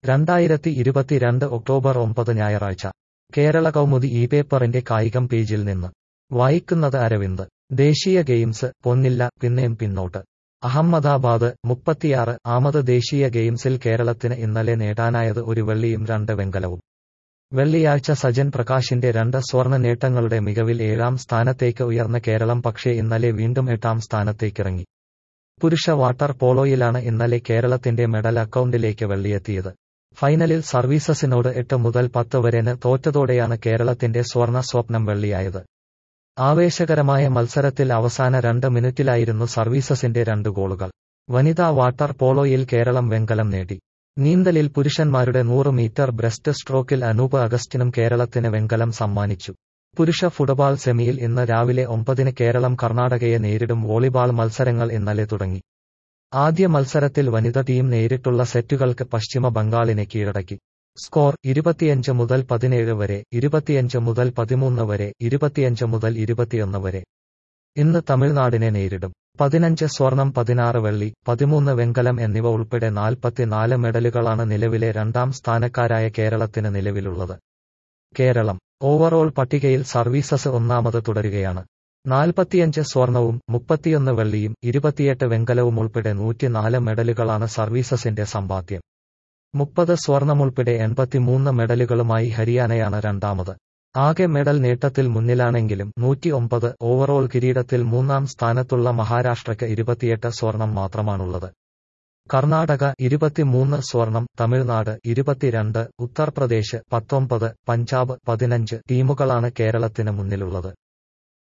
രണ്ടായിരത്തി ഇരുപത്തിരണ്ട് ഒക്ടോബർ ഒമ്പത് ഞായറാഴ്ച കേരള കൗമുദി ഈ പേപ്പറിന്റെ കായികം പേജിൽ നിന്ന് വായിക്കുന്നത് അരവിന്ദ് ദേശീയ ഗെയിംസ് പൊന്നില്ല പിന്നെയും പിന്നോട്ട് അഹമ്മദാബാദ് മുപ്പത്തിയാറ് ആമത് ദേശീയ ഗെയിംസിൽ കേരളത്തിന് ഇന്നലെ നേടാനായത് ഒരു വെള്ളിയും രണ്ട് വെങ്കലവും വെള്ളിയാഴ്ച സജൻ പ്രകാശിന്റെ രണ്ട് സ്വർണ്ണ നേട്ടങ്ങളുടെ മികവിൽ ഏഴാം സ്ഥാനത്തേക്ക് ഉയർന്ന കേരളം പക്ഷേ ഇന്നലെ വീണ്ടും എട്ടാം സ്ഥാനത്തേക്കിറങ്ങി പുരുഷ വാട്ടർ പോളോയിലാണ് ഇന്നലെ കേരളത്തിന്റെ മെഡൽ അക്കൗണ്ടിലേക്ക് വെള്ളിയെത്തിയത് ഫൈനലിൽ സർവീസസിനോട് എട്ട് മുതൽ പത്ത് വരെന് തോറ്റതോടെയാണ് കേരളത്തിന്റെ സ്വർണ്ണ സ്വപ്നം വെള്ളിയായത് ആവേശകരമായ മത്സരത്തിൽ അവസാന രണ്ട് മിനിറ്റിലായിരുന്നു സർവീസസിന്റെ രണ്ട് ഗോളുകൾ വനിതാ വാട്ടർ പോളോയിൽ കേരളം വെങ്കലം നേടി നീന്തലിൽ പുരുഷന്മാരുടെ നൂറ് മീറ്റർ ബ്രസ്റ്റ് സ്ട്രോക്കിൽ അനൂപ് അഗസ്റ്റിനും കേരളത്തിന് വെങ്കലം സമ്മാനിച്ചു പുരുഷ ഫുട്ബോൾ സെമിയിൽ ഇന്ന് രാവിലെ ഒമ്പതിന് കേരളം കർണാടകയെ നേരിടും വോളിബാൾ മത്സരങ്ങൾ ഇന്നലെ തുടങ്ങി ആദ്യ മത്സരത്തിൽ വനിത ടീം നേരിട്ടുള്ള സെറ്റുകൾക്ക് പശ്ചിമ ബംഗാളിനെ കീഴടക്കി സ്കോർ ഇരുപത്തിയഞ്ച് മുതൽ പതിനേഴ് വരെ ഇരുപത്തിയഞ്ച് മുതൽ പതിമൂന്ന് വരെ ഇരുപത്തിയഞ്ച് മുതൽ ഇരുപത്തിയൊന്ന് വരെ ഇന്ന് തമിഴ്നാടിനെ നേരിടും പതിനഞ്ച് സ്വർണം പതിനാറ് വെള്ളി പതിമൂന്ന് വെങ്കലം എന്നിവ ഉൾപ്പെടെ നാൽപ്പത്തിനാല് മെഡലുകളാണ് നിലവിലെ രണ്ടാം സ്ഥാനക്കാരായ കേരളത്തിന് നിലവിലുള്ളത് കേരളം ഓവറോൾ പട്ടികയിൽ സർവീസസ് ഒന്നാമത് തുടരുകയാണ് നാൽപ്പത്തിയഞ്ച് സ്വർണവും മുപ്പത്തിയൊന്ന് വെള്ളിയും ഇരുപത്തിയെട്ട് വെങ്കലവും ഉൾപ്പെടെ നൂറ്റിനാല് മെഡലുകളാണ് സർവീസസിന്റെ സമ്പാദ്യം മുപ്പത് സ്വർണമുൾപ്പെടെ എൺപത്തിമൂന്ന് മെഡലുകളുമായി ഹരിയാനയാണ് രണ്ടാമത് ആകെ മെഡൽ നേട്ടത്തിൽ മുന്നിലാണെങ്കിലും നൂറ്റി ഒമ്പത് ഓവറോൾ കിരീടത്തിൽ മൂന്നാം സ്ഥാനത്തുള്ള മഹാരാഷ്ട്രയ്ക്ക് ഇരുപത്തിയെട്ട് സ്വർണം മാത്രമാണുള്ളത് കർണാടക ഇരുപത്തിമൂന്ന് സ്വർണം തമിഴ്നാട് ഇരുപത്തിരണ്ട് ഉത്തർപ്രദേശ് പത്തൊമ്പത് പഞ്ചാബ് പതിനഞ്ച് ടീമുകളാണ് കേരളത്തിന് മുന്നിലുള്ളത്